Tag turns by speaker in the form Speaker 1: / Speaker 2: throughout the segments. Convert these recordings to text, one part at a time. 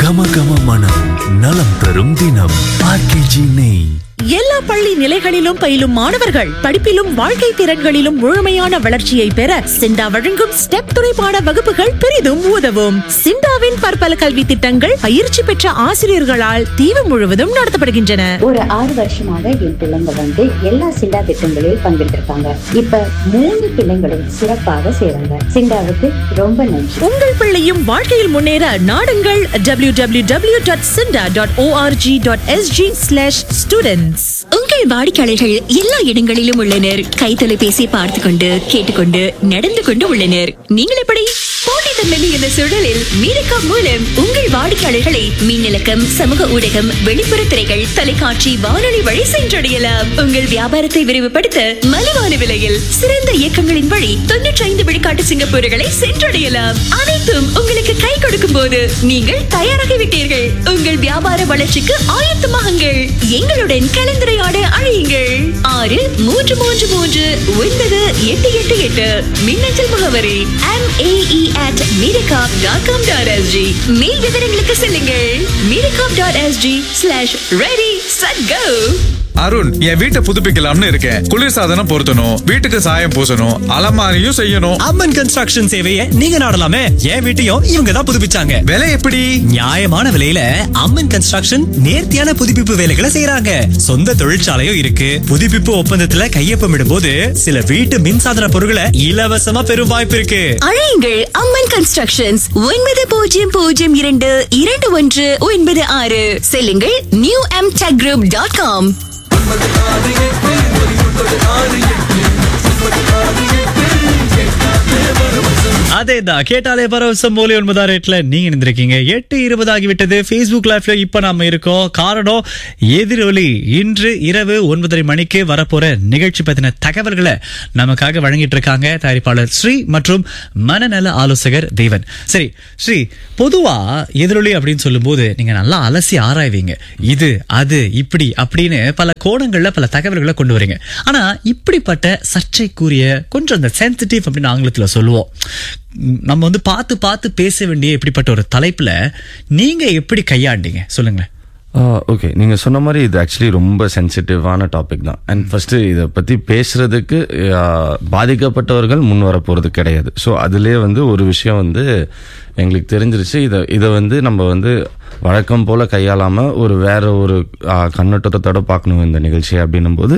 Speaker 1: கம கம மனம் நலம் தரும் தினம் ஆர்கேஜி நெய்
Speaker 2: எல்லா பள்ளி நிலைகளிலும் பயிலும் மாணவர்கள் படிப்பிலும் வாழ்க்கை திறன்களிலும் முழுமையான வளர்ச்சியை பெற சிண்டா வழங்கும் ஸ்டெப் துணைப்பாட வகுப்புகள் பெரிதும் உதவும் சிண்டாவின் பற்பல கல்வி திட்டங்கள் பயிற்சி பெற்ற ஆசிரியர்களால் தீவு முழுவதும் நடத்தப்படுகின்றன
Speaker 3: ஒரு ஆறு வருஷமாக என் பிள்ளைங்க வந்து எல்லா சிண்டா திட்டங்களில் பங்கெடுத்திருக்காங்க இப்ப மூணு பிள்ளைங்களும் சிறப்பாக செய்றாங்க சிண்டாவுக்கு ரொம்ப நன்றி
Speaker 2: உங்கள் பிள்ளையும் வாழ்க்கையில் முன்னேற நாடுங்கள் W W W dot SINDA dot ORG dot SG slash students
Speaker 4: உங்கள் வாடிக்கையாளர்கள் எல்லா இடங்களிலும் உள்ளனர் கை தொலைபேசி பார்த்து கொண்டு கேட்டுக்கொண்டு நடந்து கொண்டு உள்ளனர் நீங்கள் எப்படி போட்டித்தன்மை மிகுந்த சூழலில் மீனக்கா மூலம் உங்கள் வாடிக்கையாளர்களை மின்னலக்கம் சமூக ஊடகம் வெளிப்புற திரைகள் தொலைக்காட்சி வானொலி வழி சென்றடையலாம் உங்கள் வியாபாரத்தை விரிவுபடுத்த மலிவான விலையில் சிறந்த இயக்கங்களின் வழி தொன்னூற்றி ஐந்து விழுக்காட்டு சிங்கப்பூர்களை சென்றடையலாம் அனைத்தும் உங்களுக்கு கை கொடுக்கும் போது நீங்கள் தயாராகிவிட்டீர்கள் உங்கள் வியாபார வளர்ச்சிக்கு ஆயத்தமாகுங்கள் எங்களுடன் கலந்துரையாட அழையுங்கள் ஆறு மூன்று மூன்று மூன்று ஒன்பது எட்டு எட்டு எட்டு மின்னஞ்சல் முகவரி MAE at miracop.com.sg மேல் விவரங்களுக்கு செல்லுங்கள் miracop.sg slash ready set go
Speaker 5: Arun என் வீட்டை புதுப்பிக்கலாம்னு இருக்கேன் குளிர்சாதனம் பொருத்தணும் வீட்டுக்கு சாயம் பூசணும் அலமாரியும் செய்யணும்
Speaker 6: அம்மன் கன்ஸ்ட்ரக்ஷன் சேவையை நீங்க நாடலாமே என் வீட்டையும் இவங்க தான் புதுப்பிச்சாங்க
Speaker 5: விலை எப்படி
Speaker 6: நியாயமான விலையில அம்மன் கன்ஸ்ட்ரக்ஷன் நேர்த்தியான புதுப்பிப்பு வேலைகளை செய்யறாங்க சொந்த தொழிற்சாலையும் இருக்கு புதுப்பிப்பு ஒப்பந்தத்துல கையொப்பமிடும் போது சில வீட்டு மின்சாதன பொருட்களை இலவசமா பெறும் வாய்ப்பு இருக்கு
Speaker 4: அழையுங்கள் அம்மன் கன்ஸ்ட்ரக்ஷன்ஸ் ஒன்பது பூஜ்ஜியம் பூஜ்ஜியம் இரண்டு இரண்டு ஒன்று ஒன்பது ஆறு செல்லுங்கள் new M tech group dot com
Speaker 7: அதே தான் கேட்டாலே பரவசம் போலி ஒன்பதாம் ரேட்ல நீங்க இருந்திருக்கீங்க எட்டு இருபது ஆகிவிட்டது Facebook லைவ்ல இப்ப நாம இருக்கோம் காரணம் எதிரொலி இன்று இரவு ஒன்பதரை மணிக்கு வரப்போற நிகழ்ச்சி பத்தின தகவல்களை நமக்காக வழங்கிட்டு இருக்காங்க தயாரிப்பாளர் ஸ்ரீ மற்றும் மனநல ஆலோசகர் தேவன் சரி ஸ்ரீ பொதுவா எதிரொலி அப்படின்னு சொல்லும்போது நீங்க நல்லா அலசி ஆராய்வீங்க இது அது இப்படி அப்படின்னு பல கோணங்கள்ல பல தகவல்களை கொண்டு வரீங்க ஆனா இப்படிப்பட்ட சர்ச்சைக்குரிய கொஞ்சம் அந்த சென்சிட்டிவ் அப்படின்னு ஆங்கிலத்துல சொல்லுவோம் உம், நம்ம வந்து பார்த்து பார்த்து பேச வேண்டிய இப்படிப்பட்ட ஒரு தலைப்புல நீங்க எப்படி கையாண்டீங்க சொல்லுங்களேன்
Speaker 8: ஓகே நீங்க சொன்ன மாதிரி இது ஆக்சுவலி ரொம்ப சென்சிட்டிவான டாபிக் தான் அண்ட் ஃபர்ஸ்ட் இதை பத்தி பேசுறதுக்கு ஆஹ், பாதிக்கப்பட்டவர்கள் முன் வர போறது கிடையாது ஸோ அதுலயே வந்து ஒரு விஷயம் வந்து எங்களுக்கு தெரிஞ்சிருச்சு இதை இதை வந்து நம்ம வந்து வழக்கம் போல கையாளாம ஒரு வேற ஒரு ஆஹ், கண்ணோட்டத்தோட பார்க்கணும் இந்த நிகழ்ச்சியை அப்படின்னும் போது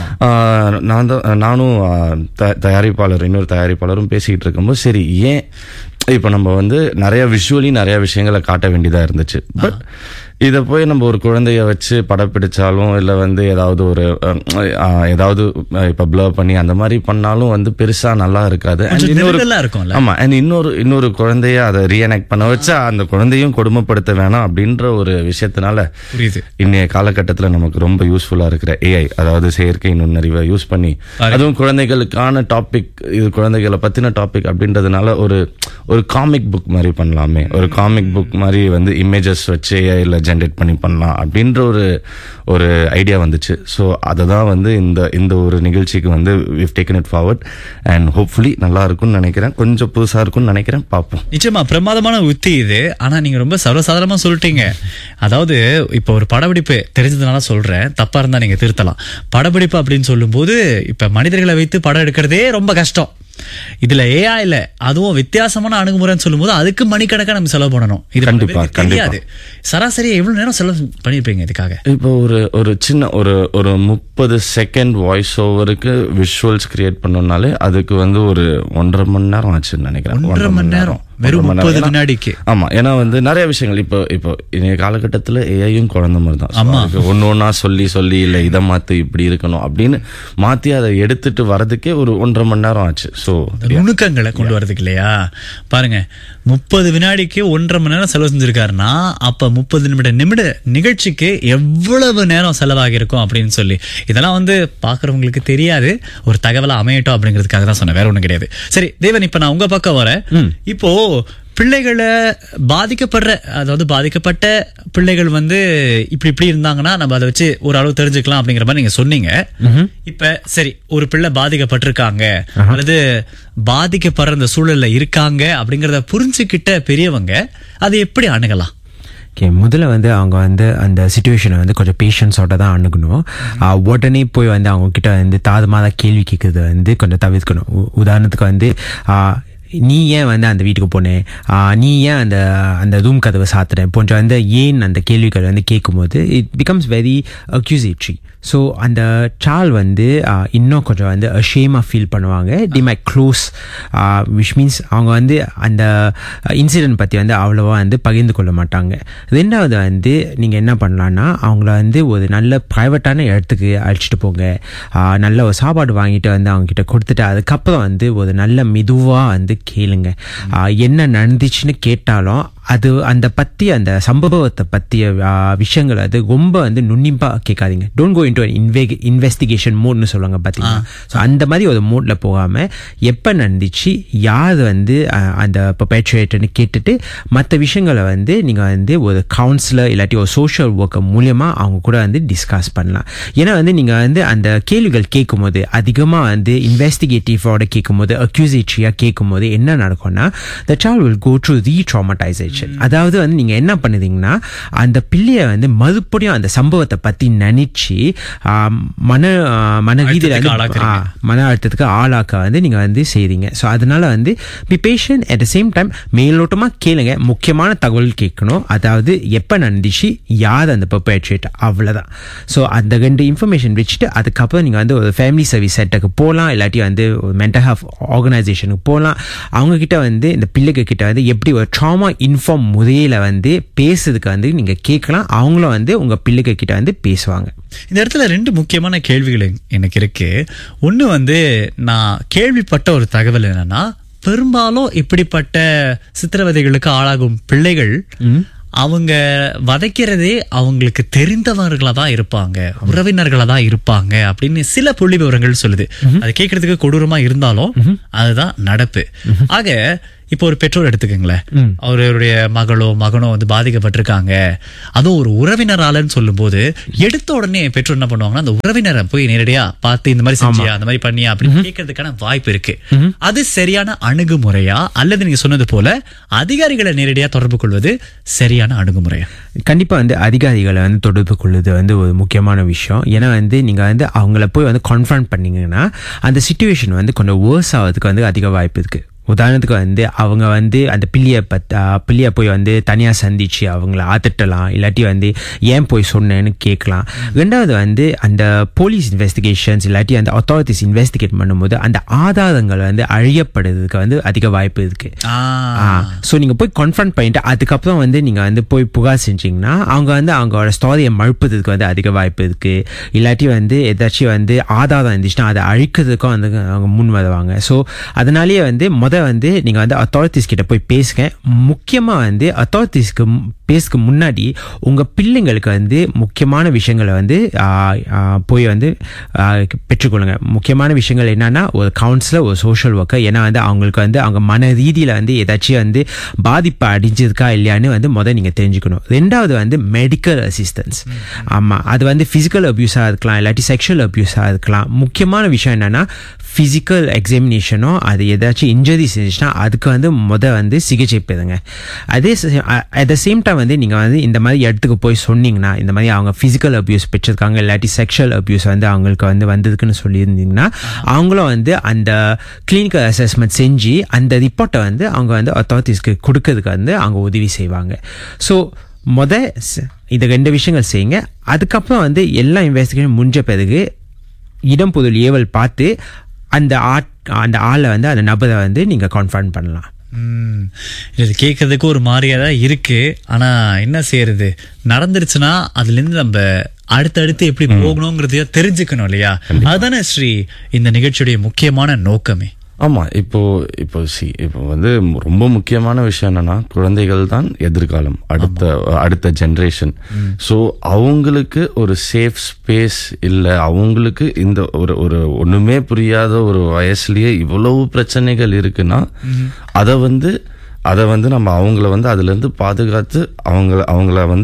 Speaker 8: ஆஹ், நான் தான் நானும் ஆஹ், த- தயாரிப்பாளர் இன்னொரு தயாரிப்பாளரும் பேசிக்கிட்டு இருக்கும்போது சரி ஏன் இப்போ நம்ம வந்து நிறைய விஷுவலி நிறைய விஷயங்களை காட்ட வேண்டியதா இருந்துச்சு பட் இதை போய் நம்ம ஒரு குழந்தைய வச்சு படம் பிடிச்சாலும் இல்லை வந்து ஏதாவது ஒரு அஹ், அஹ், ஏதாவது அஹ், இப்போ ப்ளர் பண்ணி அந்த மாதிரி பண்ணாலும் வந்து பெருசா நல்லா இருக்காது And
Speaker 7: கொஞ்சம்
Speaker 8: இன்னொரு
Speaker 7: நெருடலா இருக்கும்ல?
Speaker 8: ஆமா அண்ட் இன்னொரு இன்னொரு குழந்தைய அதை ரீஎனெக்ட் பண்ண வச்சா அந்த குழந்தையும் கொடுமைப்படுத்த வேணாம் அப்படின்ற ஒரு விஷயத்தினால
Speaker 7: புரியுது.
Speaker 8: இன்னைய காலகட்டத்தில் நமக்கு ரொம்ப யூஸ்ஃபுல்லா இருக்கிற ஏஐ அதாவது செயற்கை நுண்ணறிவை யூஸ் பண்ணி
Speaker 7: பாரு.
Speaker 8: அதுவும் குழந்தைகளுக்கான டாபிக் இது குழந்தைகளை பத்தின டாபிக் அப்படின்றதுனால ஒரு ஒரு காமிக் புக் மாதிரி பண்ணலாமே ஒரு காமிக் புக் மாதிரி வந்து இமேஜஸ் வச்சு ஏஐல ஜென்ரேட் பண்ணி பண்ணலாம் அப்படின்ற ஒரு ஒரு ஐடியா வந்துச்சு ஸோ அதை தான் வந்து இந்த இந்த ஒரு நிகழ்ச்சிக்கு வந்து we've taken it forward and hopefully நல்லா இருக்கும்னு நினைக்கிறேன் கொஞ்சம் புதுசா இருக்கும்னு நினைக்கிறேன் பார்ப்போம்
Speaker 7: நிச்சயமா பிரமாதமான உத்தி இது ஆனா நீங்க ரொம்ப சர்வசாதாரணமா சொல்லிட்டீங்க அதாவது இப்ப ஒரு படப்பிடிப்பு தெரிஞ்சதுனால சொல்றேன் தப்பா இருந்தா நீங்க திருத்தலாம் படப்பிடிப்பு அப்படின்னு சொல்லும்போது இப்ப மனிதர்களை வைத்து படம் எடுக்கிறதே ரொம்ப கஷ்டம் இதுல ஏஐ இல்ல அதுவும் வித்தியாசமான அணுகுமுறைன்னு சொல்லும்போது அதுக்கு மணிக்கணக்கா நம்ம செலவு பண்ணணும் இது பல
Speaker 8: கண்டிப்பா,
Speaker 7: பேருக்கு தெரியாது சராசரியா எவ்வளவு நேரம் செலவு பண்ணிருப்பீங்க இதுக்காக
Speaker 8: இப்போ ஒரு ஒரு சின்ன ஒரு ஒரு முப்பது செகண்ட் வாய்ஸ் ஓவருக்கு விஷுவல்ஸ் கிரியேட் பண்ணோம்னாலே அதுக்கு வந்து ஒரு ஒன்றரை மணி நேரம் ஆச்சுன்னு நினைக்கிறேன்
Speaker 7: ஒன்றரை மணி நேரம். வெறும்
Speaker 8: ஒன்றரை மணி
Speaker 7: 30
Speaker 8: ஏன்னா-
Speaker 7: வினாடிக்கு.
Speaker 8: ஆமா ஏன்னா வந்து நிறைய விஷயங்கள் இப்போ இப்போ இன்றைய காலகட்டத்தில் ஏஐயும் குழந்த மாதிரி தான்
Speaker 7: ஆமா.
Speaker 8: ஒன்று ஒன்றா சொல்லி சொல்லி இல்லை இதை மாத்து இப்படி இருக்கணும் அப்படின்னு மாத்தி அதை எடுத்துட்டு வரதுக்கே ஒரு ஒன்றரை மணி நேரம் ஆச்சு ஸோ
Speaker 7: இந்த நுணுக்கங்களை கொண்டு வரதுக்கு இல்லையா பாருங்க முப்பது வினாடிக்கு ஒன்றரை மணி நேரம் செலவு செஞ்சிருக்காருன்னா அப்ப முப்பது நிமிட நிமிட நிகழ்ச்சிக்கு எவ்வளவு நேரம் செலவாகி இருக்கும் அப்படின்னு சொல்லி இதெல்லாம் வந்து பாக்குறவங்களுக்கு தெரியாது ஒரு தகவலா அமையட்டும் அப்படிங்கிறதுக்காக தான் சொன்னேன் வேற ஒண்ணும் கிடையாது சரி தேவன் இப்ப நான் உங்க பக்கம் வரேன் இப்போ பிள்ளைகளை பாதிக்கப்படுற அதாவது பாதிக்கப்பட்ட பிள்ளைகள் வந்து இப்படி இப்படி இருந்தாங்கன்னா நம்ம அதை வச்சு ஒரு அளவு தெரிஞ்சுக்கலாம் அப்படிங்கிற மாதிரி நீங்க சொன்னீங்க இப்ப சரி ஒரு பிள்ளை பாதிக்கப்பட்டிருக்காங்க அல்லது பாதிக்கப்படுற இந்த சூழல்ல இருக்காங்க அப்படிங்கறத புரிஞ்சுக்கிட்ட பெரியவங்க அதை எப்படி அணுகலாம்
Speaker 9: ஓகே முதல்ல வந்து அவங்க வந்து அந்த சுச்சுவேஷனை வந்து கொஞ்சம் பேஷன்ஸோட தான் அணுகணும் ஆஹ் உடனே போய் வந்து அவங்க கிட்ட வந்து தாதமாக கேள்வி கேட்கறத வந்து கொஞ்சம் தவிர்க்கணும் உ- உதாரணத்துக்கு வந்து ஆஹ் நீ ஏன் வந்து அந்த வீட்டுக்கு போனேன் ஆஹ் நீ ஏன் அந்த அந்த ரூம் கதவை சாத்துறேன் போன்ற வந்து ஏன் அந்த கேள்விகள் வந்து கேட்கும்போது it becomes very accusatory so அந்த சால் வந்து ஆஹ் இன்னும் கொஞ்சம் வந்து அஷேமாக ஃபீல் பண்ணுவாங்க டி மை க்ளோஸ் விஷ் மீன்ஸ் அவங்க வந்து அந்த இன்சிடென்ட் பற்றி வந்து அவ்வளோவா வந்து பகிர்ந்து கொள்ள மாட்டாங்க ரெண்டாவது வந்து நீங்கள் என்ன பண்ணலான்னா அவங்கள வந்து ஒரு நல்ல ப்ரைவேட்டான இடத்துக்கு அழைச்சிட்டு போங்க ஆஹ் நல்ல ஒரு சாப்பாடு வாங்கிட்டு வந்து அவங்க கிட்ட கொடுத்துட்டு அதுக்கப்புறம் வந்து ஒரு நல்ல மெதுவாக வந்து கேளுங்க ஆஹ் என்ன நடந்துச்சுன்னு கேட்டாலும் அது அந்த பற்றி அந்த சம்பவத்தை பற்றிய விஷயங்கள் அது ரொம்ப வந்து நுண்ணிப்பாக கேட்காதீங்க டோன்ட் கோ இன்டு இன்வே இன்வெஸ்டிகேஷன் மோட்னு சொல்லுவாங்க பார்த்தீங்கன்னா ஸோ அந்த மாதிரி ஒரு மோடில் போகாமல் எப்போ நடந்துச்சு யார் வந்து ஆஹ், அந்த பெர்பேச்சுவேட்டர்னு கேட்டுட்டு மற்ற விஷயங்களை வந்து நீங்கள் வந்து ஒரு கவுன்சிலர் இல்லாட்டி ஒரு சோஷியல் ஒர்க்கர் மூலியமாக அவங்க கூட வந்து டிஸ்கஸ் பண்ணலாம் ஏன்னா வந்து நீங்கள் வந்து அந்த கேள்விகள் கேட்கும்போது அதிகமாக வந்து இன்வெஸ்டிகேட்டிவோட கேட்கும்போது அக்யூசேட்ரியாக கேட்கும்போது என்ன நடக்கும்னா த child will go through re-traumatization அதாவது வந்து நீங்கள் என்ன பண்ணுதீங்கன்னா அந்த பிள்ளையை வந்து மறுபடியும் அந்த சம்பவத்தை பற்றி நினைச்சு ஆம், மன ஆ, மன ரீதியில்
Speaker 7: அழுத்தத்துக்கு
Speaker 9: வந்து
Speaker 7: ஆளாக்குறீங்க.
Speaker 9: ஆ, மன அழுத்தத்துக்கு ஆளாக்க வந்து நீங்கள் வந்து செய்றீங்க ஸோ அதனால வந்து be patient at the same time மேலோட்டமாக கேளுங்க முக்கியமான தகவல் கேட்கணும் அதாவது எப்போ நடந்துச்சு யார் அந்த பெர்பேட்ரேட் அவ்வளோதான் ஸோ அந்த ரெண்டு இன்ஃபர்மேஷன் வச்சுட்டு அதுக்கப்புறம் நீங்கள் வந்து ஒரு ஃபேமிலி சர்வீஸ் சென்டருக்கு போகலாம் இல்லாட்டி வந்து ஒரு மென்டல் ஹெல்த் ஆர்கனைசேஷனுக்கு போகலாம் அவங்க கிட்ட வந்து இந்த பிள்ளைங்க கிட்ட வந்து எப்படி ஒரு ட்ராமா இன்ஃபார்ம் முறையில் வந்து பேசுறதுக்கு வந்து நீங்கள் கேட்கலாம் அவங்களும் வந்து உங்கள் பிள்ளைங்க கிட்ட வந்து பேசுவாங்க
Speaker 7: இந்த இடத்துல ரெண்டு முக்கியமான கேள்விகள் எனக்கு இருக்கு ஒண்ணு வந்து நான் கேள்விப்பட்ட ஒரு தகவல் என்னன்னா பெரும்பாலும் இப்படிப்பட்ட சித்திரவதைகளுக்கு ஆளாகும் பிள்ளைகள் அவங்க வதைக்கிறதே அவங்களுக்கு தெரிந்தவர்களா தான் இருப்பாங்க உறவினர்களா தான் இருப்பாங்க அப்படின்னு சில புள்ளி விவரங்கள் சொல்லுது அது கேட்கறதுக்கு கொடூரமா இருந்தாலும் அதுதான் நடப்பு ஆக இப்போ ஒரு பெற்றோர் எடுத்துக்கோங்களேன் அவருடைய மகளோ மகனோ வந்து பாதிக்கப்பட்டிருக்காங்க அதுவும் ஒரு உறவினராலன்னு சொல்லும்போது எடுத்த உடனே பெற்றோர் என்ன பண்ணுவாங்கன்னா அந்த உறவினரை போய் நேரடியா பார்த்து இந்த மாதிரி செஞ்சியா அந்த மாதிரி பண்ணியா அப்படின்னு கேட்கறதுக்கான வாய்ப்பு இருக்கு அது சரியான அணுகுமுறையா அல்லது நீங்க சொன்னது போல அதிகாரிகளை நேரடியா தொடர்பு கொள்வது சரியான அணுகுமுறையா
Speaker 9: கண்டிப்பாக வந்து அதிகாரிகளை வந்து தொடர்பு கொள்வது வந்து ஒரு முக்கியமான விஷயம் ஏன்னா வந்து நீங்கள் வந்து அவங்கள போய் வந்து கான்ஃபரண்ட் பண்ணீங்கன்னா அந்த சுச்சுவேஷன் வந்து கொஞ்சம் வேர்ஸ் ஆகிறதுக்கு வந்து அதிக வாய்ப்பு இருக்குது உதாரணத்துக்கு வந்து அவங்க வந்து அந்த பிள்ளையை பத் பிள்ளையை போய் வந்து தனியாக சந்திச்சு அவங்கள ஆத்திட்டலாம் இல்லாட்டி வந்து ஏன் போய் சொன்னேன்னு கேட்கலாம் ரெண்டாவது வந்து அந்த போலீஸ் இன்வெஸ்டிகேஷன்ஸ் இல்லாட்டி அந்த அத்தாரிட்டிஸ் இன்வெஸ்டிகேட் பண்ணும்போது அந்த ஆதாரங்கள் வந்து அழியப்படுறதுக்கு வந்து அதிக வாய்ப்பு இருக்குது ஸோ நீங்கள் போய் கான்ஃபரண்ட் பண்ணிட்டு அதுக்கப்புறம் வந்து நீங்கள் வந்து போய் புகார் செஞ்சீங்கன்னா அவங்க வந்து அவங்களோட ஸ்டோரியை மழுப்புறதுக்கு வந்து அதிக வாய்ப்பு இருக்குது இல்லாட்டி வந்து ஏதாச்சும் வந்து ஆதாரம் இருந்துச்சுன்னா அதை அழிக்கிறதுக்கும் வந்து அவங்க முன் வருவாங்க ஸோ அதனாலேயே வந்து முத வந்து நீங்கள் வந்து அத்தாரிட்டிஸ் கிட்ட போய் பேசுங்க முக்கியமாக வந்து அத்தாரிட்டிஸ்க்கு பேசுக்கு முன்னாடி உங்கள் பிள்ளைங்களுக்கு வந்து முக்கியமான விஷயங்களை வந்து ஆ, ஆ, போய் வந்து ஆ, பெற்றுக்கொள்ளுங்க முக்கியமான விஷயங்கள் என்னன்னா ஒரு கவுன்சிலர் ஒரு சோஷியல் ஒர்க்கர் ஏன்னா வந்து அவங்களுக்கு வந்து அவங்க மன ரீதியில் வந்து ஏதாச்சும் வந்து பாதிப்பு அடைஞ்சிருக்கா இல்லையான்னு வந்து முதல் நீங்கள் தெரிஞ்சுக்கணும் ரெண்டாவது வந்து மெடிக்கல் அசிஸ்டன்ஸ் ஆமாம் அது வந்து ஃபிசிக்கல் அப்யூஸாக இருக்கலாம் இல்லாட்டி செக்ஷுவல் அப்யூஸாக இருக்கலாம் முக்கியமான விஷயம் என்னன்னா ஃபிசிக்கல் எக்ஸாமினேஷனோ அது ஏதாச்சும் இன்ஜுரி செஞ்சுச்சுன்னா அதுக்கு வந்து முத வந்து சிகிச்சை பெறுங்க அதே அட் த சேம் டைம் வந்து நீங்கள் வந்து இந்த மாதிரி இடத்துக்கு போய் சொன்னீங்கன்னா இந்த மாதிரி அவங்க ஃபிசிக்கல் அப்யூஸ் பெற்றிருக்காங்க இல்லாட்டி செக்ஷுவல் அப்யூஸ் வந்து அவங்களுக்கு வந்து வந்ததுக்குன்னு சொல்லியிருந்தீங்கன்னா அவங்களும் வந்து அந்த கிளினிக்கல் அசஸ்மெண்ட் செஞ்சு அந்த ரிப்போர்ட்டை வந்து அவங்க வந்து அத்தாரிட்டிஸ்க்கு கொடுக்கறதுக்கு வந்து அவங்க உதவி செய்வாங்க ஸோ முத ச- இந்த ரெண்டு விஷயங்கள் செய்யுங்க அதுக்கப்புறம் வந்து எல்லா இன்வெஸ்டிகேஷன் முடிஞ்ச பிறகு இடம் பொருள் ஏவல் பார்த்து அந்த ஆட் அந்த ஆளை வந்து அந்த நபரை வந்து நீங்கள் கான்ஃபரண்ட் பண்ணலாம்
Speaker 7: ம். இது கேட்கறதுக்கு ஒரு மாதிரியா தான் இருக்கு ஆனா என்ன செய்யறது நடந்துருச்சுன்னா அதுல இருந்து நம்ம அடுத்தடுத்து எப்படி போகணுங்கிறதையும் தெரிஞ்சுக்கணும் இல்லையா அதுதானே ஸ்ரீ இந்த நிகழ்ச்சியுடைய முக்கியமான நோக்கமே
Speaker 8: ஆமா இப்போ இப்போ சி இப்போ வந்து ரொம்ப முக்கியமான விஷயம் என்னன்னா குழந்தைகள் தான் எதிர்காலம் அடுத்த அடுத்த ஜெனரேஷன் ஸோ அவங்களுக்கு ஒரு சேஃப் ஸ்பேஸ் இல்லை அவங்களுக்கு இந்த ஒரு ஒரு ஒண்ணுமே புரியாத ஒரு வயசுலயே இவ்வளவு பிரச்சனைகள் இருக்குன்னா அதை வந்து அதை வந்து நம்ம அவங்கள வந்து அதுல இருந்து பாதுகாத்து அவங்கள அவங்கள வந்து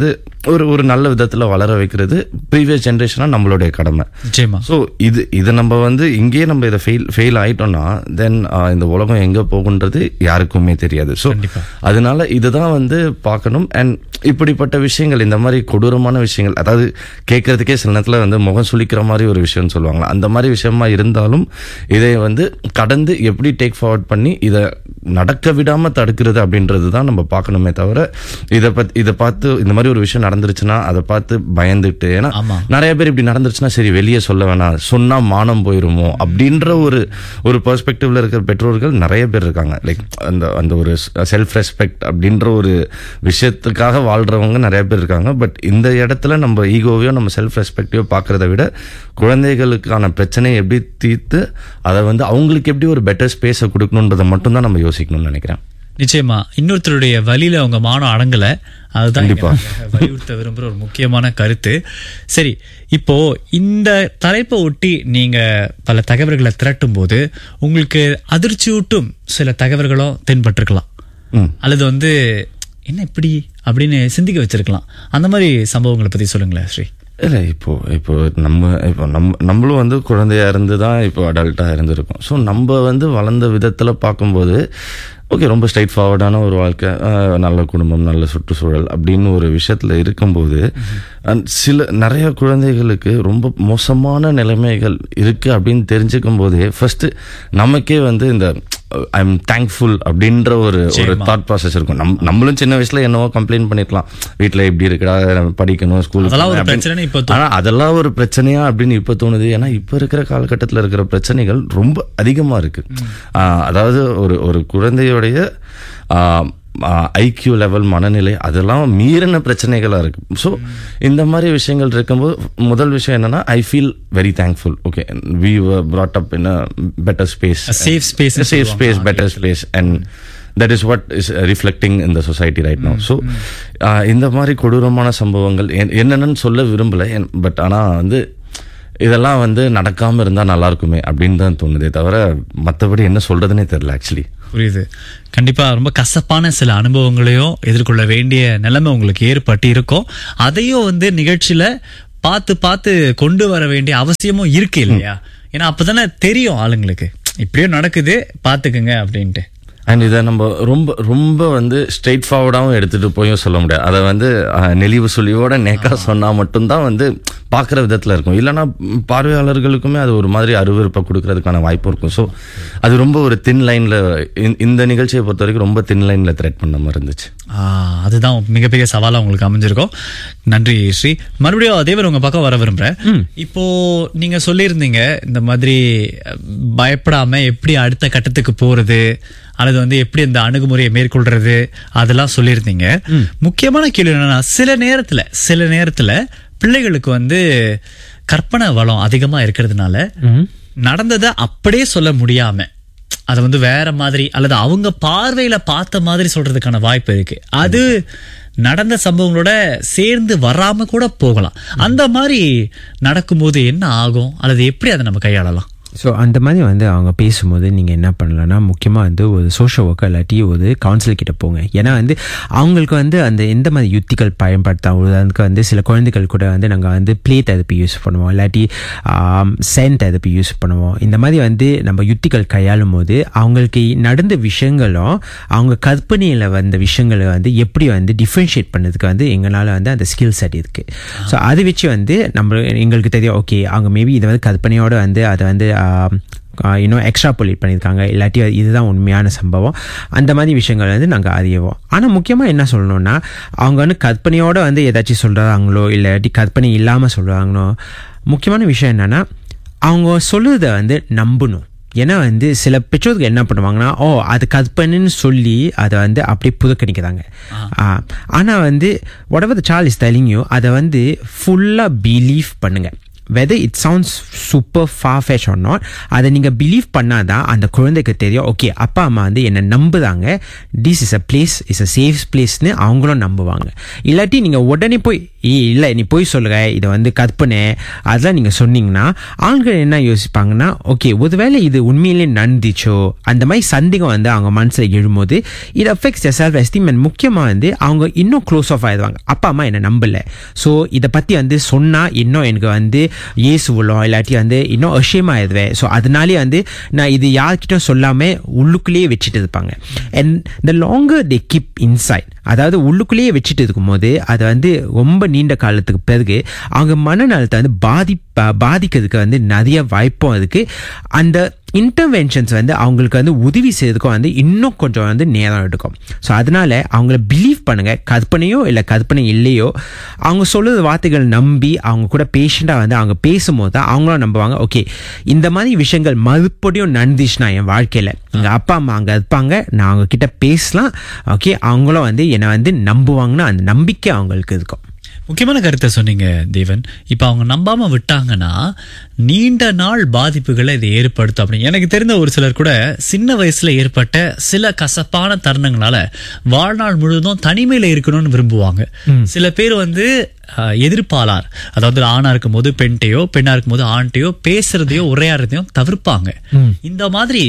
Speaker 8: ஒரு ஒரு நல்ல விதத்தில் வளர வைக்கிறது ப்ரீவியஸ் ஜென்ரேஷனாக நம்மளுடைய கடமை
Speaker 7: நிச்சயமா
Speaker 8: ஸோ இது இது நம்ம வந்து இங்கேயே நம்ம இதை ஃபெயில் ஃபெயில் ஆயிட்டோம்னா தென் இந்த உலகம் எங்கே போகுன்றது யாருக்குமே தெரியாது ஸோ அதனால இதுதான் வந்து பார்க்கணும் அண்ட் இப்படிப்பட்ட விஷயங்கள் இந்த மாதிரி கொடூரமான விஷயங்கள் அதாவது கேட்கறதுக்கே சில நேரத்தில் வந்து முகம் சுளிக்கிற மாதிரி ஒரு விஷயம்னு சொல்லுவாங்களா அந்த மாதிரி விஷயமா இருந்தாலும் இதை வந்து கடந்து எப்படி டேக் ஃபார்வர்ட் பண்ணி இதை நடக்க விடாம தடுக்கிறது அப்படின்றது தான் நம்ம பார்க்கணுமே தவிர இதை பத்தி இதை பார்த்து இந்த மாதிரி ஒரு விஷயம் நடந்துருச்சுன்னா அதை பார்த்து பயந்துட்டு ஏன்னா
Speaker 7: ஆமா.
Speaker 8: நிறைய பேர் இப்படி நடந்துருச்சுன்னா சரி வெளியே சொல்ல வேணாம் சொன்னா மானம் போயிருமோ அப்படின்ற ஒரு ஒரு பெர்ஸ்பெக்டிவ்ல இருக்கிற பெற்றோர்கள் நிறைய பேர் இருக்காங்க லைக் அந்த அந்த ஒரு செல்ஃப் ரெஸ்பெக்ட் அப்படின்ற ஒரு விஷயத்துக்காக வாழ்றவங்க நிறைய பேர் இருக்காங்க பட் இந்த இடத்துல நம்ம ஈகோவையோ நம்ம செல்ஃப் ரெஸ்பெக்டையோ பார்க்கறத விட குழந்தைகளுக்கான பிரச்சனையை எப்படி தீர்த்து அதை வந்து அவங்களுக்கு எப்படி ஒரு பெட்டர் ஸ்பேஸை கொடுக்கணுன்றதை மட்டும்தான் நம்ம யோசிக்கணும்னு நினைக்கிறேன்
Speaker 7: நிச்சயமா இன்னொருத்தருடைய வழியில அவங்க மானம் அடங்கல அதுதான் இங்க
Speaker 8: கண்டிப்பா.
Speaker 7: நாங்க வலியுறுத்த விரும்புற ஒரு முக்கியமான கருத்து சரி இப்போ இந்த தலைப்பை ஒட்டி நீங்க பல தகவல்களை திரட்டும் போது உங்களுக்கு அதிர்ச்சியூட்டும் சில தகவல்களும் தென்பட்டிருக்கலாம்
Speaker 8: ம்.
Speaker 7: அல்லது வந்து என்ன இப்படி அப்படின்னு சிந்திக்க வச்சிருக்கலாம் அந்த மாதிரி சம்பவங்களை பத்தி சொல்லுங்களேன் ஸ்ரீ
Speaker 8: இல்லை இப்போ இப்போ நம்ம இப்போ நம்ம நம்மளும் வந்து குழந்தையா இருந்து தான் இப்போ அடல்ட்டாக இருந்திருக்கோம் ஸோ நம்ம வந்து வளர்ந்த விதத்தில் பார்க்கும்போது ஓகே ரொம்ப ஸ்ட்ரைட் ஃபார்வர்டான ஒரு வாழ்க்கை அஹ், நல்ல குடும்பம் நல்ல சுற்றுச்சூழல் அப்படின்னு ஒரு விஷயத்தில் இருக்கும்போது and சில நிறைய குழந்தைகளுக்கு ரொம்ப மோசமான நிலைமைகள் இருக்கு அப்படின்னு தெரிஞ்சுக்கும் போதே ஃபர்ஸ்ட் நமக்கே வந்து இந்த ஐ எம் தேங்க்ஃபுல் அப்படின்ற ஒரு ஒரு
Speaker 7: நிச்சயமா.
Speaker 8: தாட் ப்ராசஸ் இருக்கும் நம் நம்மளும் சின்ன வயசுல என்னவோ கம்ப்ளைண்ட் பண்ணிருக்கலாம் வீட்டில் இப்படி இருக்கடா படிக்கணும் ஸ்கூல்
Speaker 7: அதெல்லாம் ஒரு பிரச்சனைன்னு இப்ப தோணுது.
Speaker 8: ஆனா அதெல்லாம் ஒரு பிரச்சனையா அப்படின்னு இப்ப தோணுது ஏன்னா இப்ப இருக்கிற காலகட்டத்தில் இருக்கிற பிரச்சனைகள் ரொம்ப அதிகமா இருக்கு ஆஹ் அதாவது ஒரு ஒரு குழந்தையுடைய ஐக்கியூ லெவல் மனநிலை அதெல்லாம் மீறின பிரச்சனைகளா இருக்கு ஸோ இந்த மாதிரி விஷயங்கள் இருக்கும்போது முதல் விஷயம் என்னன்னா I feel very thankful okay we brought up in a better space
Speaker 7: A safe space னு
Speaker 8: safe
Speaker 7: சொல்லுவாங்க
Speaker 8: space better space and that is what is reflecting in the society right now so ah இந்த மாதிரி கொடூரமான சம்பவங்கள் என்- என்னென்னு சொல்ல விரும்பல but ஆனா வந்து இதெல்லாம் வந்து நடக்காம இருந்தா நல்லா இருக்குமே அப்படின்னு தான் தோணுதே தவிர மத்தபடி என்ன சொல்றதுனே தெரியல ஆக்சுவலி
Speaker 7: புரியுது கண்டிப்பா ரொம்ப கசப்பான சில அனுபவங்களையும் எதிர்கொள்ள வேண்டிய நிலைமை உங்களுக்கு ஏற்பட்டு இருக்கும் அதையும் வந்து நிகழ்ச்சியில பார்த்து பார்த்து கொண்டு வர வேண்டிய அவசியமும் இருக்கு இல்லையா ஏன்னா அப்பதானே தெரியும் ஆளுங்களுக்கு இப்படியும் நடக்குது பாத்துக்குங்க அப்படின்ட்டு
Speaker 8: அண்ட் இதை நம்ம ரொம்ப ரொம்ப வந்து ஸ்ட்ரெயிட் ஃபார்வர்டாகவும் எடுத்துட்டு போயும் சொல்ல முடியாது அதை வந்து அஹ், நெளிவு சுழிவோட நேக்கா சொன்னா மட்டும்தான் வந்து பார்க்குற விதத்துல இருக்கும் இல்லைன்னா ம், பார்வையாளர்களுக்குமே அது ஒரு மாதிரி அருவருப்பை கொடுக்கறதுக்கான வாய்ப்பு இருக்கும் ஸோ அது ரொம்ப ஒரு தின் லைன்ல இந்த நிகழ்ச்சியை பொறுத்த வரைக்கும் ரொம்ப தின் லைன்ல த்ரெட் பண்ண மாதிரி இருந்துச்சு
Speaker 7: ஆ, அதுதான் மிகப்பெரிய சவாலா உங்களுக்கு அமைஞ்சிருக்கும் நன்றி ஸ்ரீ மறுபடியும் தேவர் உங்க பக்கம் வர விரும்புறேன் இப்போ நீங்க சொல்லியிருந்தீங்க இந்த மாதிரி அஹ், பயப்படாம எப்படி அடுத்த கட்டத்துக்கு போறது அல்லது வந்து எப்படி அந்த அணுகுமுறையை மேற்கொள்றது அதெல்லாம் சொல்லியிருந்தீங்க முக்கியமான கேள்வி என்னன்னா சில நேரத்துல சில நேரத்துல பிள்ளைகளுக்கு வந்து கற்பனை வளம் அதிகமா இருக்கிறதுனால நடந்ததை அப்படியே சொல்ல முடியாம அதை வந்து வேற மாதிரி அல்லது அவங்க பார்வையில பார்த்த மாதிரி சொல்றதுக்கான வாய்ப்பு இருக்கு அது நடந்த சம்பவங்களோட சேர்ந்து வராம கூட போகலாம் அந்த மாதிரி நடக்கும்போது என்ன ஆகும் அல்லது எப்படி அதை நம்ம கையாளலாம்
Speaker 9: ஸோ அந்த மாதிரி வந்து அவங்க பேசும்போது நீங்கள் என்ன பண்ணலாம்னா முக்கியமாக வந்து ஒரு சோஷியல் ஒர்க்கர் இல்லாட்டி ஒரு கவுன்சிலர் கிட்ட போங்க ஏன்னா வந்து அவங்களுக்கு வந்து அந்த எந்த மாதிரி யுத்திகள் பயன்படுத்தா உதாரணத்துக்கு வந்து சில குழந்தைகள் கூட வந்து நாங்கள் வந்து ப்ளே தெரப்பி யூஸ் பண்ணுவோம் இல்லாட்டி சென் தெரப்பி யூஸ் பண்ணுவோம் இந்த மாதிரி வந்து நம்ம யுத்திகள் கையாளும் போது அவங்களுக்கு நடந்த விஷயங்களும் அவங்க கற்பனையில் வந்த விஷயங்களை வந்து எப்படி வந்து டிஃப்ரென்ஷியேட் பண்ணதுக்கு வந்து எங்களால் வந்து அந்த ஸ்கில் செட் இருக்குது ஸோ அதை வச்சு வந்து நம்ம எங்களுக்கு தெரியும் ஓகே அவங்க மேபி இதை வந்து கற்பனையோட வந்து அதை வந்து இன்னும் எக்ஸ்ட்ரா பொலிட் பண்ணியிருக்காங்க இல்லாட்டி இதுதான் உண்மையான சம்பவம் அந்த மாதிரி விஷயங்கள் வந்து நாங்கள் அறியவோம் ஆனால் முக்கியமாக என்ன சொல்லணும்னா அவங்க வந்து கற்பனையோட வந்து ஏதாச்சும் சொல்கிறாங்களோ இல்லாட்டி கற்பனை இல்லாமல் சொல்கிறாங்களோ முக்கியமான விஷயம் என்னென்னா அவங்க சொல்லுறத வந்து நம்பணும் ஏன்னா வந்து சில பெற்றோர்கள் என்ன பண்ணுவாங்கன்னா ஓ அது கற்பனைன்னு சொல்லி அதை வந்து அப்படியே புதுக்கணிக்கிறாங்க ஆனால் வந்து whatever the child is telling you அதை வந்து ஃபுல்லாக பிலீவ் பண்ணுங்க வெதர் இட் சவுண்ட்ஸ் சூப்பர் ஃபா ஃபேஷ் ஆர் நாட் அதை நீங்கள் பிலீவ் பண்ணாதான் அந்த குழந்தைக்கு தெரியும் ஓகே அப்பா அம்மா வந்து என்னை நம்புதாங்க this is a place is a safe பிளேஸ்னு அவங்களும் நம்புவாங்க இல்லாட்டி நீங்கள் உடனே போய் ஏய் இல்லை நீ போய் சொல்லுங்க இதை வந்து கற்பனை அதெல்லாம் நீங்கள் சொன்னீங்கன்னா ஆண்கள் என்ன யோசிப்பாங்கன்னா ஓகே ஒருவேளை இது உண்மையிலே நடந்துச்சோ அந்த மாதிரி சந்தேகம் வந்து அவங்க மனசில் எழும்போது இது அஃபெக்ட்ஸ் செல்ஃப் எஸ்டீம் அண்ட் முக்கியமாக வந்து அவங்க இன்னும் க்ளோஸ் ஆஃப் ஆயிடுவாங்க அப்பா அம்மா என்னை நம்பலை ஸோ இதை பற்றி வந்து சொன்னால் இன்னும் எனக்கு வந்து ஏசுவலோ இல்லாட்டி வந்து இன்னும் அஷேம் ஆயிடுவேன் ஸோ அதனாலே வந்து நான் இது யார்கிட்டும் சொல்லாமல் உள்ளுக்குள்ளேயே வச்சுட்டு இருப்பாங்க and the longer they keep inside அதாவது உள்ளுக்குள்ளேயே வச்சுட்டு இருக்கும்போது அது வந்து ரொம்ப நீண்ட காலத்துக்கு பிறகு அவங்க மனநலத்தை வந்து பாதி பாதிக்கிறதுக்கு வந்து நிறைய வாய்ப்பும் அதுக்கு அந்த இன்டர்வென்ஷன்ஸ் வந்து அவங்களுக்கு வந்து உதவி செய்யறதுக்கும் வந்து இன்னும் கொஞ்சம் வந்து நேரம் எடுக்கும் ஸோ அதனால அவங்கள பிலீவ் பண்ணுங்க கற்பனையோ இல்லை கற்பனை இல்லையோ அவங்க சொல்லுற வார்த்தைகள் நம்பி அவங்க கூட பேஷண்ட்டாக வந்து அவங்க பேசும்போது தான் அவங்களும் நம்புவாங்க ஓகே இந்த மாதிரி விஷயங்கள் மறுபடியும் நடந்துச்சுன்னா என் வாழ்க்கையில் எங்கள் அப்பா அம்மா அங்கே இருப்பாங்க நான் அவங்க கிட்ட பேசலாம் ஓகே அவங்களும் வந்து என்னை வந்து நம்புவாங்கன்னா அந்த நம்பிக்கை அவங்களுக்கு இருக்கும்
Speaker 7: முக்கியமான கருத்தை சொன்னீங்க தேவன் இப்ப அவங்க நம்பாம விட்டாங்கன்னா நீண்ட நாள் பாதிப்புகளை இது ஏற்படுத்தும் அப்படின்னு எனக்கு தெரிந்த ஒரு சிலர் கூட சின்ன வயசுல ஏற்பட்ட சில கசப்பான தருணங்களால வாழ்நாள் முழுவதும் தனிமையில இருக்கணும்னு விரும்புவாங்க சில பேர் வந்து அஹ், எதிர்ப்பாளார் அதாவது ஆணா இருக்கும்போது பெண்டையோ பெண்ணா இருக்கும்போது ஆண்டையோ பேசுறதையோ உரையாடுறதையும் தவிர்ப்பாங்க இந்த மாதிரி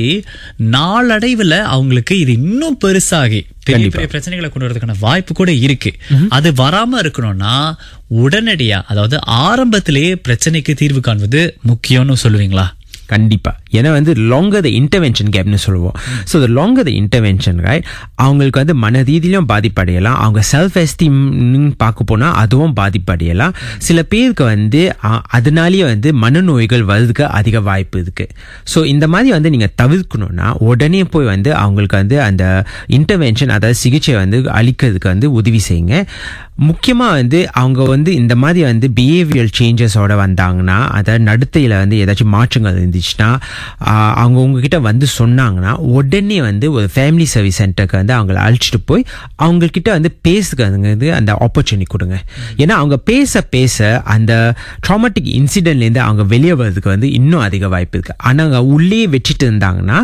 Speaker 7: நாளடைவுல அவங்களுக்கு இது இன்னும் பெருசாகி பெரிய பெரிய பிரச்சனைகளை கொண்டு வரதுக்கான வாய்ப்பு கூட இருக்கு அது வராம இருக்கணும்னா உடனடியா அதாவது ஆரம்பத்திலேயே பிரச்சனைக்கு தீர்வு காண்பது முக்கியம்னு சொல்லுவீங்களா
Speaker 9: கண்டிப்பா ஏன்னா வந்து லாங்கர் த இன்டர்வென்ஷன் கேப்னு சொல்லுவோம் so the longer the intervention right அவங்களுக்கு வந்து மன ரீதியிலும் பாதிப்படையலாம் அவங்க செல்ஃப் எஸ்டீம்னு பார்க்க போனால் அதுவும் பாதிப்படையலாம் சில பேருக்கு வந்து அ- அதனாலேயே வந்து மனநோய்கள் வருதுக்கு அதிக வாய்ப்பு இருக்கு ஸோ இந்த மாதிரி வந்து நீங்கள் தவிர்க்கணும்னா உடனே போய் வந்து அவங்களுக்கு வந்து அந்த இன்டர்வென்ஷன் அதாவது சிகிச்சை வந்து அளிக்கிறதுக்கு வந்து உதவி செய்யுங்க முக்கியமாக வந்து அவங்க வந்து இந்த மாதிரி வந்து பிஹேவியல் சேஞ்சஸோட வந்தாங்கன்னா அதாவது நடத்தையில் வந்து ஏதாச்சும் மாற்றங்கள் இருந்துச்சுன்னா ஆஹ், அவங்க உங்ககிட்ட வந்து சொன்னாங்கன்னா உடனே வந்து ஒரு ஃபேமிலி சர்வீஸ் சென்டருக்கு வந்து அவங்கள அழைச்சிட்டு போய் அவங்கக்கிட்ட வந்து பேசுறதுக்கு வந்து அந்த ஆப்பர்ச்சுனிட்டி கொடுங்க ஏன்னா அவங்க பேச பேச அந்த ட்ராமாட்டிக் இன்சிடென்ட்லேருந்து அவங்க வெளியே வர்றதுக்கு வந்து இன்னும் அதிக வாய்ப்பு இருக்குது ஆனால் அவங்க உள்ளே வச்சுட்டு இருந்தாங்கன்னா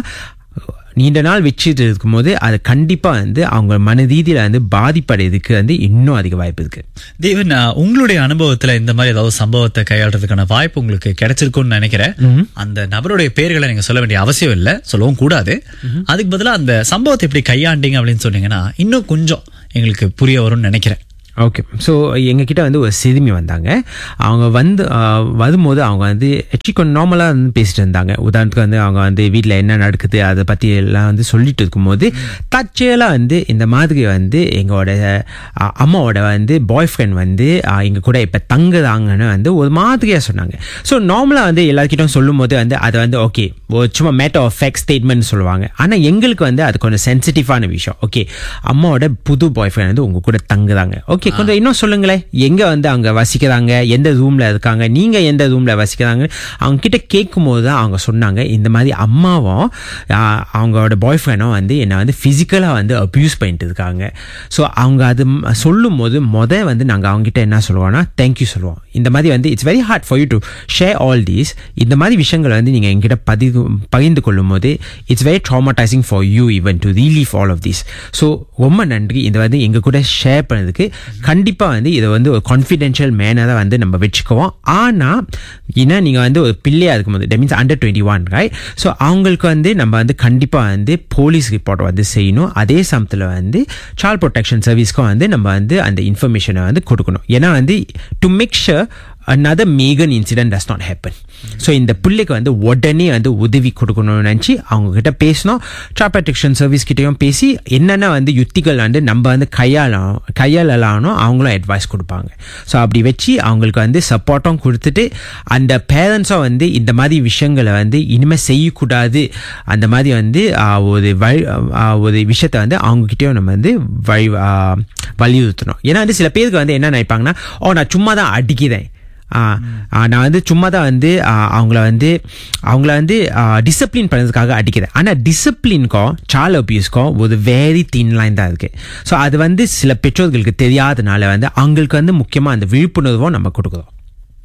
Speaker 9: நீண்ட நாள் வச்சுட்டு இருக்கும்போது அது கண்டிப்பாக வந்து அவங்க மன ரீதியில் வந்து பாதிப்படைறதுக்கு வந்து இன்னும் அதிக வாய்ப்பு இருக்குது
Speaker 7: தேவன் அஹ், உங்களுடைய அனுபவத்துல இந்த மாதிரி ஏதாவது சம்பவத்தை கையாளுறதுக்கான வாய்ப்பு உங்களுக்கு கிடைச்சிருக்கும்னு நினைக்கிறேன் அந்த நபருடைய பெயர்களை நீங்க சொல்ல வேண்டிய அவசியம் இல்லை சொல்லவும் கூடாது அதுக்கு பதிலா அந்த சம்பவத்தை எப்படி கையாண்டீங்க அப்படின்னு சொன்னீங்கன்னா இன்னும் கொஞ்சம் எங்களுக்கு புரிய வரும்னு நினைக்கிறேன்
Speaker 9: ஓகே ஸோ எங்ககிட்ட வந்து ஒரு சிறுமி வந்தாங்க அவங்க வந்து ஆஹ், வரும்போது அவங்க வந்து ஆக்சுவலி கொஞ்சம் நார்மலாக வந்து பேசிட்டு இருந்தாங்க உதாரணத்துக்கு வந்து அவங்க வந்து வீட்டில் என்ன நடக்குது அதை பற்றி எல்லாம் வந்து சொல்லிட்டு இருக்கும்போது தற்செயலாக வந்து இந்த மாதிரி வந்து எங்களோட ஆஹ், அம்மாவோட வந்து பாய் ஃப்ரெண்ட் வந்து ஆஹ், எங்க கூட இப்போ தங்குதாங்கன்னு வந்து ஒரு மாதிரியாக சொன்னாங்க ஸோ நார்மலாக வந்து எல்லாருக்கிட்டும் சொல்லும்போது வந்து அதை வந்து ஓகே சும்மா மேட்டர் ஆஃப் ஃபேக்ட் ஸ்டேட்மெண்ட் சொல்லுவாங்க ஆனால் எங்களுக்கு வந்து அது கொஞ்சம் சென்சிட்டிவான விஷயம் ஓகே அம்மாவோட புது பாய் ஃப்ரெண்ட் வந்து உங்க கூட தங்குறாங்க ஓகே கொஞ்சம் இன்னும் சொல்லுங்களேன் எங்க வந்து அவங்க வசிக்கிறாங்க எந்த ரூம்ல இருக்காங்க நீங்க எந்த ரூம்ல வசிக்கிறாங்க அவங்க கிட்ட கேட்கும் போது தான் அவங்க சொன்னாங்க இந்த மாதிரி அம்மாவும் ஆஹ், அவங்களோட பாய் ஃப்ரெண்டும் வந்து என்னை வந்து ஃபிசிக்கலாக வந்து அப்யூஸ் பண்ணிட்டு இருக்காங்க ஸோ அவங்க அது ம- சொல்லும் போது முத வந்து நாங்கள் அவங்க கிட்ட என்ன சொல்லுவோம்னா தேங்க்யூ சொல்லுவோம் இந்த மாதிரி வந்து it's very hard for you to share all these இந்த மாதிரி விஷயங்களை வந்து நீங்கள் எங்கிட்ட பதிவு பகிர்ந்து கொள்ளும் போது it's very traumatising for you even to relief all of this so ரொம்ப நன்றி இதை வந்து எங்கள் கூட ஷேர் பண்ணதுக்கு கண்டிப்பாக வந்து இதை வந்து ஒரு கான்ஃபிடென்ஷியல் மேனராக வந்து நம்ம வச்சுக்குவோம் ஆனால் ஏன்னா நீங்கள் வந்து ஒரு பிள்ளையாக இருக்கும்போது that means under twenty one right so அவங்களுக்கு வந்து நம்ம வந்து கண்டிப்பாக வந்து போலீஸ் ரிப்போர்ட் வந்து செய்யணும் அதே சமயத்தில் வந்து சைல்ட் ப்ரொடெக்ஷன் சர்வீஸ்க்கும் வந்து நம்ம வந்து அந்த இன்ஃபர்மேஷனை வந்து கொடுக்கணும் ஏன்னா வந்து டு மேக் ஷுர் another மேகன் incident does not happen so இந்த பிள்ளைக்கு வந்து உடனே வந்து உதவி கொடுக்கணும்னு நினச்சி அவங்க கிட்ட பேசணும் சைல்ட் ப்ரொடெக்ஷன் சர்வீஸ் கிட்டயும் பேசி என்னென்ன வந்து யுத்திகள் வந்து நம்ம வந்து கையாளணும் கையாளலானோ அவங்களும் அட்வைஸ் கொடுப்பாங்க ஸோ அப்படி வச்சு அவங்களுக்கு வந்து சப்போர்ட்டும் கொடுத்துட்டு அந்த பேரண்ட்ஸும் வந்து இந்த மாதிரி விஷயங்களை வந்து இனிமேல் செய்யக்கூடாது அந்த மாதிரி வந்து ஆஹ், ஒரு வழி ஆஹ், ஒரு விஷயத்தை வந்து அவங்கக்கிட்டேயும் நம்ம வந்து வழி ஆஹ், வலியுறுத்தணும் ஏன்னா வந்து சில பேருக்கு வந்து என்ன நினைப்பாங்கன்னா ஓ நான் சும்மா தான் அடிக்கிறேன் ஆ, ஆ, நான் வந்து சும்மா தான் வந்து ஆ, அவங்கள வந்து அவங்கள வந்து டிசிப்ளின் பண்ணுறதுக்காக அடிக்கிறேன் ஆனால் டிசிப்ளின்க்கும் சால் அபியூஸ்க்கும் ஒரு வெரி தின் லைன் தான் இருக்குது ஸோ அது வந்து சில பெற்றோர்களுக்கு தெரியாதனால வந்து அவங்களுக்கு வந்து முக்கியமாக அந்த விழிப்புணர்வும் நம்ம கொடுக்குறோம்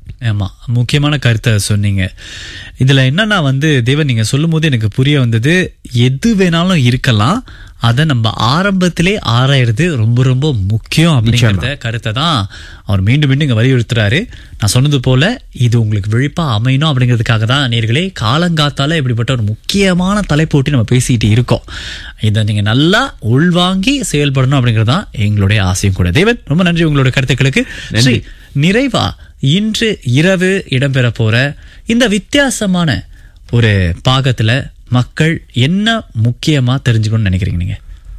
Speaker 7: ஆமா முக்கியமான கருத்தை சொன்னீங்க இதுல என்னன்னா வந்து தேவன் நீங்க சொல்லும் போது எனக்கு புரிய வந்தது எது வேணாலும் இருக்கலாம் அதை நம்ம ஆரம்பத்திலே ஆராயிறது ரொம்ப ரொம்ப முக்கியம் அப்படிங்கிறத கருத்தை தான் அவர் மீண்டும் மீண்டும் இங்க வலியுறுத்துறாரு நான் சொன்னது போல இது உங்களுக்கு விழிப்பா அமையணும் அப்படிங்கிறதுக்காக தான் நேர்களே காலங்காத்தால இப்படிப்பட்ட ஒரு முக்கியமான தலைப்போட்டி நம்ம பேசிட்டு இருக்கோம் இதை நீங்க நல்லா உள்வாங்கி செயல்படணும் அப்படிங்கிறது தான் எங்களுடைய ஆசையும் கூட தேவன் ரொம்ப நன்றி உங்களோட கருத்துக்களுக்கு ஸ்ரீ நிறைவா இன்று இரவு இடம்பெற போற இந்த வித்தியாசமான ஒரு பாகத்துல மக்கள் என்ன முக்கியமா தெரிஞ்சுக்கணும்னு நினைக்கிறீங்க நீங்க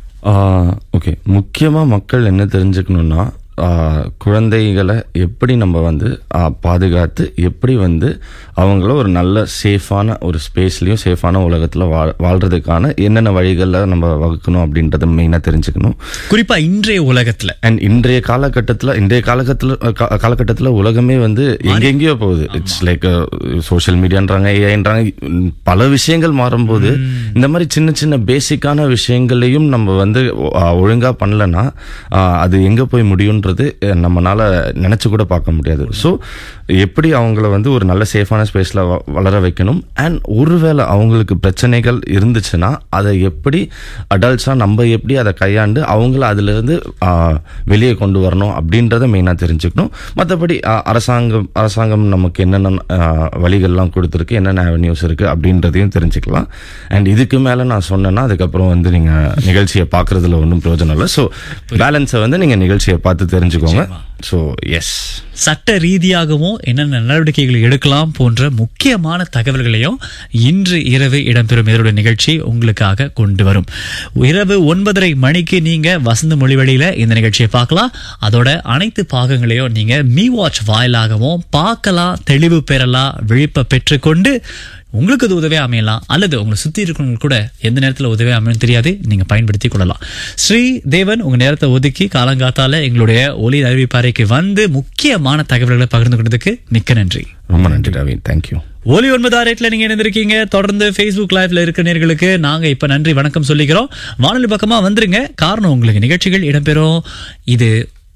Speaker 8: ஓகே முக்கியமாக மக்கள் என்ன தெரிஞ்சுக்கணுன்னா ஆஹ், குழந்தைகளை எப்படி நம்ம வந்து ஆஹ், பாதுகாத்து எப்படி வந்து அவங்கள ஒரு நல்ல சேஃபான ஒரு ஸ்பேஸ்லேயும் சேஃபான உலகத்தில் வாழ் வாழ்றதுக்கான என்னென்ன வழிகளில் நம்ம வகுக்கணும் அப்படின்றத மெயினாக தெரிஞ்சுக்கணும்
Speaker 7: குறிப்பா இன்றைய உலகத்துல
Speaker 8: அண்ட் இன்றைய காலகட்டத்தில் இன்றைய காலகட்டத்தில் காலகட்டத்தில் உலகமே வந்து எங்கெங்கேயோ போகுது இட்ஸ் லைக் சோஷியல் மீடியான்றாங்க ஏஐன்றாங்க பல விஷயங்கள் மாறும்போது இந்த மாதிரி சின்ன சின்ன பேசிக்கான விஷயங்களையும் நம்ம வந்து அஹ், ஒழுங்கா பண்ணலன்னா அஹ், அது எங்க போய் முடியுன்றது அஹ், நம்மனால நினைச்சு கூட பார்க்க முடியாது ஸோ எப்படி அவங்கள வந்து ஒரு நல்ல சேஃபான ஸ்பேஸ்ல வளர வைக்கணும் அண்ட் ஒருவேளை அவங்களுக்கு பிரச்சனைகள் இருந்துச்சுன்னா அதை எப்படி அடல்ட்ஸா நம்ம எப்படி அதை கையாண்டு அவங்கள அதுல இருந்து ஆஹ், வெளியே கொண்டு வரணும் அப்படின்றத மெயினாக தெரிஞ்சுக்கணும் மற்றபடி அரசாங்கம் அரசாங்கம் நமக்கு என்னென்ன ஆஹ், வழிகள்லாம் கொடுத்துருக்கு என்னென்ன அவென்யூஸ் இருக்கு அப்படின்றதையும் தெரிஞ்சுக்கலாம் அண்ட் இதுக்கு மேலே நான் சொன்னேன்னா அதுக்கப்புறம் வந்து நீங்க நிகழ்ச்சியை பார்க்கறதுல ஒன்றும் பிரயோஜனம் இல்லை ஸோ பேலன்ஸை வந்து நீங்க நிகழ்ச்சியை பார்த்து தெரிஞ்சுக்கோங்க ஸோ எஸ்
Speaker 7: சட்ட ரீதியாகவும் என்னென்ன நடவடிக்கைகள் எடுக்கலாம் போன்ற முக்கியமான தகவல்களையும் இன்று இரவு இடம்பெறும் இதோட நிகழ்ச்சி உங்களுக்காக கொண்டு வரும் இரவு ஒன்பதரை மணிக்கு நீங்க வசந்த மொழிவழியில இந்த நிகழ்ச்சியை பார்க்கலாம் அதோட அனைத்து பாகங்களையும் நீங்க மீ வாட்ச் வாயிலாகவும் பார்க்கலாம் தெளிவு பெறலாம் விழிப்பை பெற்றுக்கொண்டு உங்களுக்கு அது உதவியா அமையலாம் அல்லது உங்களை சுத்தி இருக்கிறவங்க கூட எந்த நேரத்துல உதவியா அமையும் தெரியாது நீங்க பயன்படுத்தி கொள்ளலாம் ஸ்ரீ தேவன் உங்க நேரத்தை ஒதுக்கி காலங்காத்தால எங்களுடைய ஒலி அறிவிப்பாறைக்கு வந்து முக்கியமான தகவல்களை பகிர்ந்து கொண்டதுக்கு மிக்க நன்றி
Speaker 8: ரொம்ப நன்றி ரவி தேங்க்யூ
Speaker 7: ஒலி ஒன்பது ரேட்ல நீங்க இணைந்திருக்கீங்க தொடர்ந்து Facebook லைவ்ல இருக்க நேர்களுக்கு நாங்க இப்ப நன்றி வணக்கம் சொல்லிக்கிறோம் வானொலி பக்கமா வந்துருங்க காரணம் உங்களுக்கு நிகழ்ச்சிகள் இடம்பெறும் இது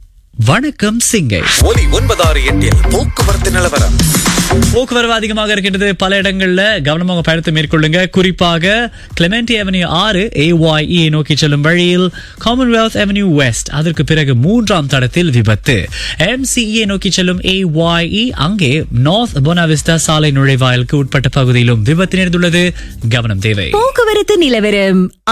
Speaker 7: வணக்கம் சிங்கை
Speaker 1: ஒலி ஒன்பதாறு எட்டில் போக்குவரத்து நிலவரம்
Speaker 7: போக்குவரவு அதிகமாக இருக்கின்றது பல இடங்கள்ல கவனமாக பயணத்தை மேற்கொள்ளுங்க குறிப்பாக கிளமெண்டி அவென்யூ ஆறு ஏஒய்இ நோக்கி செல்லும் வழியில் காமன்வெல்த் அவென்யூ வெஸ்ட் அதற்கு பிறகு மூன்றாம் தடத்தில் விபத்து எம்சிஇ நோக்கி செல்லும் ஏஒய்இ அங்கே நார்த் போனாவிஸ்டா சாலை நுழைவாயிலுக்கு உட்பட்ட பகுதியிலும் விபத்து நேர்ந்துள்ளது கவனம் தேவை
Speaker 4: போக்குவரத்து நிலவரம்